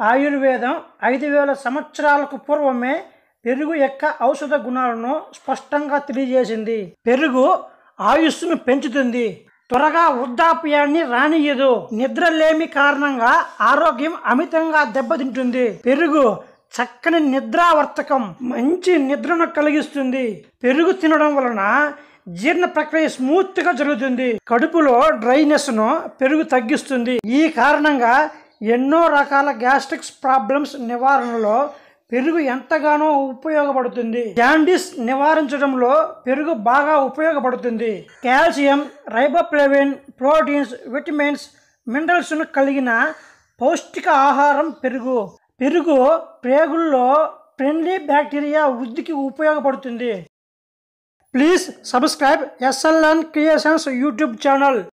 ఆయుర్వేదం ఐదు వేల సంవత్సరాలకు పూర్వమే పెరుగు యొక్క ఔషధ గుణాలను స్పష్టంగా తెలియజేసింది పెరుగు ఆయుస్సును పెంచుతుంది త్వరగా వృద్ధాప్యాన్ని రానియదు నిద్రలేమి కారణంగా ఆరోగ్యం అమితంగా దెబ్బతింటుంది పెరుగు చక్కని నిద్రావర్తకం మంచి నిద్రను కలిగిస్తుంది పెరుగు తినడం వలన జీర్ణ ప్రక్రియ స్మూత్ గా జరుగుతుంది కడుపులో డ్రైనెస్ ను పెరుగు తగ్గిస్తుంది ఈ కారణంగా ఎన్నో రకాల గ్యాస్ట్రిక్స్ ప్రాబ్లమ్స్ నివారణలో పెరుగు ఎంతగానో ఉపయోగపడుతుంది జాండీస్ నివారించడంలో పెరుగు బాగా ఉపయోగపడుతుంది calcium riboflavin proteins vitamins minerals కలిగిన పౌష్టిక ఆహారం పెరుగు పెరుగు ప్రేగుల్లో ఫ్రెండ్లీ బ్యాక్టీరియా వృద్ధికి ఉపయోగపడుతుంది please subscribe SLN creations YouTube channel